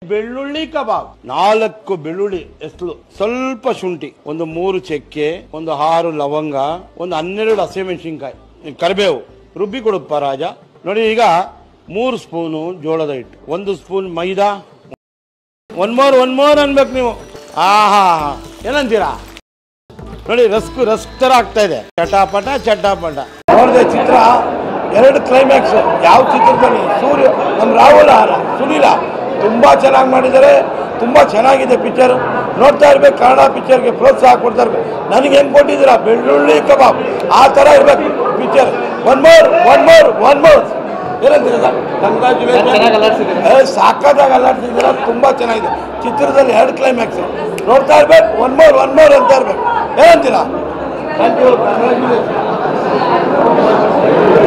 ಬೆಳ್ಳುಳ್ಳಿ ಕಬಾಬ್ ನಾಲ್ಕು ಬೆಳ್ಳುಳ್ಳಿ ಎಸ್ಲು ಸ್ವಲ್ಪ ಶುಂಠಿ ಒಂದು ಮೂರು ಚಕ್ಕೆ ಒಂದು ಆರು ಲವಂಗ ಒಂದು ಹನ್ನೆರಡು ಹಸಿಮೆಣಸಿನ್ಕಾಯಿ ಕರಿಬೇವು ರುಬ್ಬಿ ಕೊಡುಪ್ಪ ರಾಜ ನೋಡಿ ಈಗ ಮೂರು ಸ್ಪೂನು ಜೋಳದ ಹಿಟ್ಟು ಒಂದು ಸ್ಪೂನ್ ಮೈದಾ ಒನ್ ಮೋರ್ ಒನ್ ಮೋರ್ ಅನ್ಬೇಕು ನೀವು ಆಹಾ ಏನಂತೀರಾ ನೋಡಿ ರಸ್ಕು ರಸ್ಕ್ ತರ ಆಗ್ತಾ ಇದೆ ಚಟಾಪಟ ಚಟಾಪಟ ನೋಡಿದೆ ಚಿತ್ರ ಎರಡು ಕ್ಲೈಮ್ಯಾಕ್ಸ್ ಯಾವ ಚಿತ್ರದಲ್ಲಿ ಸೂರ್ಯ ನಮ್ಮ ರಾಹುಲ ಸುನೀಲ ತುಂಬಾ ಚೆನ್ನಾಗಿ ಮಾಡಿದ್ದಾರೆ ತುಂಬಾ ಚೆನ್ನಾಗಿದೆ ಪಿಕ್ಚರ್ ನೋಡ್ತಾ ಇರ್ಬೇಕು ಕನ್ನಡ ಪಿಕ್ಚರ್ಗೆ ಪ್ರೋತ್ಸಾಹ ಕೊಡ್ತಾ ಇರ್ಬೇಕು ನನಗೆ ಹೆಂಗ್ ಕೊಟ್ಟಿದ್ದೀರಾ ಬೆಳ್ಳುಳ್ಳಿ ಕಬಾಬ್ ಆ ಥರ ಇರ್ಬೇಕು picture one more one more one more ಏನಂತೀರ ಕಂಗ್ರಾಚುಲೇಷನ್ ಸಾಕಾದಾಗ ಅಲ್ಲಾಡ್ತಿದ್ದೀರಾ ತುಂಬಾ ಚೆನ್ನಾಗಿದೆ ಚಿತ್ರದಲ್ಲಿ ಎರಡು ಕ್ಲೈಮ್ಯಾಕ್ಸ್ ನೋಡ್ತಾ ಇರ್ಬೇಕು ಒನ್ ಮೋರ್ ಒನ್ ಮೋರ್ ಅಂತ ಇರ್ಬೇಕು ಏನಂತೀರಾ ಥ್ಯಾಂಕ್ ಯು ಕಂಗ್ರಾಚುಲೇಷನ್